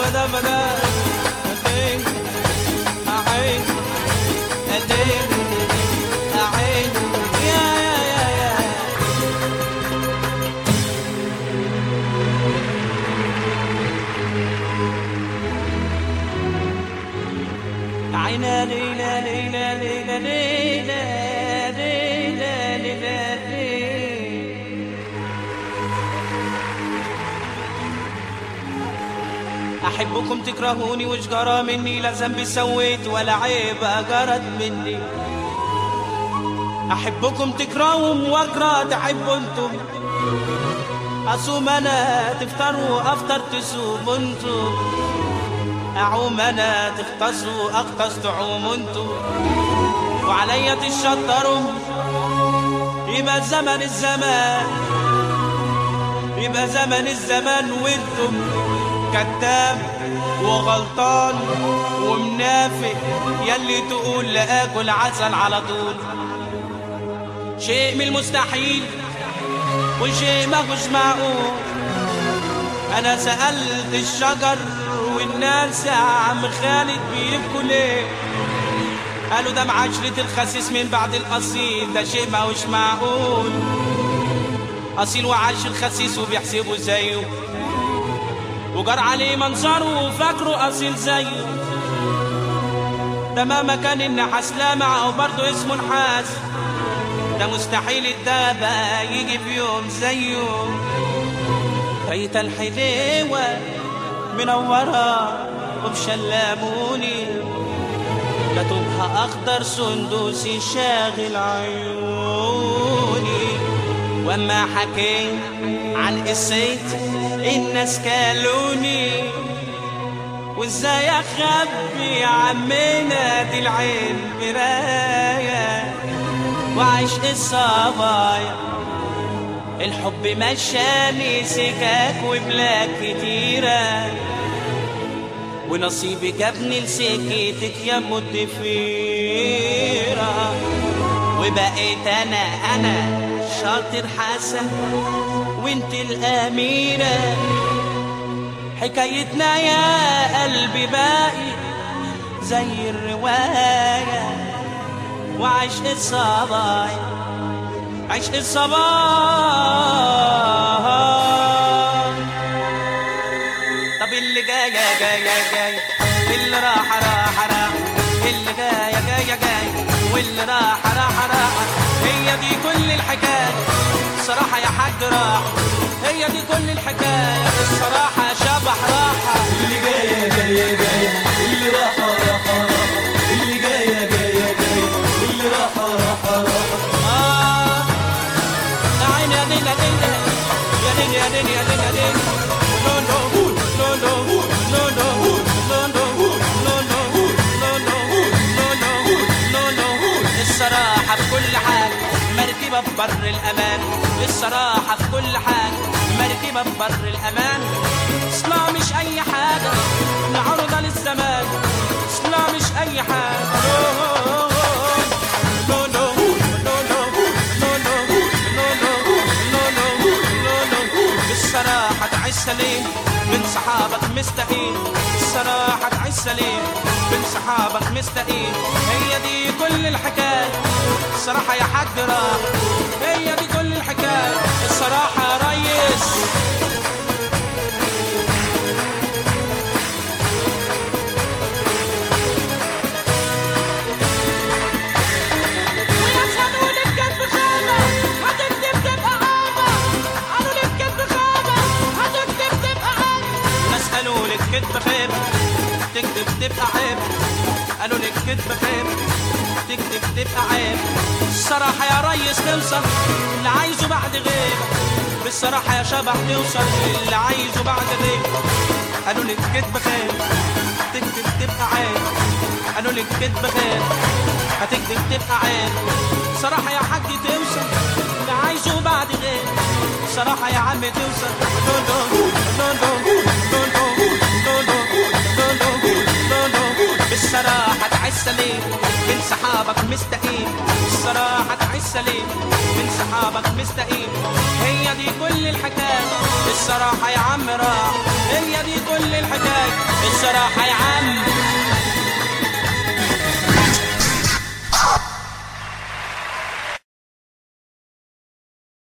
بدا بدا أدين أعين أدين أعين يا يا يا يا عينا ليلى ليلى ليلى ليلى ليلى ليلى ليلى أحبكم تكرهوني وش جرى مني لا ذنب سويت ولا عيب جرت مني أحبكم تكرههم وأكره تحبوا انتم أصوم أنا تفطروا أفطر تصوم انتم أعوم أنا تختصوا أختص تعوم انتم وعليا تشطروا يبقى زمن الزمان يبقى زمن الزمان وانتم كذاب وغلطان ومنافق يلي تقول لا اكل عسل على طول شيء من المستحيل وشيء ما هوش معقول انا سألت الشجر والناس يا عم خالد بيبكوا ليه قالوا ده معاشرة الخسيس من بعد الأصيل ده شيء ما هوش معقول أصيل وعاش الخسيس وبيحسبوا زيه وجار عليه منظره وفاكره أصيل زيه ده مهما كان النحاس لامع أو برضه اسمه نحاس ده مستحيل الدابة يجي في يوم زيه ريت الحليوة منورة وبشلاموني لا تبقى أخضر سندوسي شاغل عيوني وما حكيت عن قصيت الناس كالوني وازاي اخبي يا عمنا دي العين مراية وعشق الصبايا الحب مشاني سكاك وبلاك كتيرة ونصيبي جابني لسكتك يا مدفيرة وبقيت انا انا شاطر حسن وانت الاميرة حكايتنا يا قلبي باقي زي الرواية وعشق الصبايا عشق الصبايا طب اللي جاية جاية جاي اللي راح راح راح اللي جاية جاية جاي واللي راح راح راح هي دي كل الحكاية الصراحة يا حاج راح هي دي كل الحكاية الصراحة شبح راحة اللي جاية جاية جاية اللي راحة راحة راحة اللي جاية جاية جاية اللي راحة راحة راحة آه يا عيني يا دين يا دين يا دين يا دين يا دين يا دين لو لو لو لو لو لو لو لو لو لو لو لو لو الصراحة في كل حاجة مركبة في بر الأمان الصراحة في كل حاجة مركبة في بر الأمان اصلا مش أي حاجة العرضة للزمان اصلا مش أي حاجة لو لو لو لو لو لو لو لو بالصراحة تعيش سليم من صحابك مستقيم الصراحة تعيش سليم من صحابك مستقيم هي دي كل الحكاية الصراحة يا حاج راح هي دي كل الحكاية الصراحة يا ريس ويشهدوا لك كتب خامة هتكتب تبقى عامة قالوا لك كتب خامة هتكتب تبقى عامة ناس قالوا لك كدب خير تكذب تبقى عيب قالوا لك كدب خير تكذب تبقى عيب الصراحة يا ريس توصل اللي عايزه بعد غيب بالصراحة يا شبح توصل اللي عايزه بعد غيب قالوا لك كدب خير تكذب تبقى عيب قالوا لك كدب خير هتكذب تبقى عيب صراحة يا حاج توصل اللي عايزه بعد غيب صراحة يا عم توصل لو لو لو لو لو لو لو لو لو لو لو بالصراحة تعيش سليم من صحابك مستقيم الصراحة تعيش سليم من صحابك مستقيم هي دي كل الحكاية الصراحة يا عم راح هي دي كل الحكاية الصراحة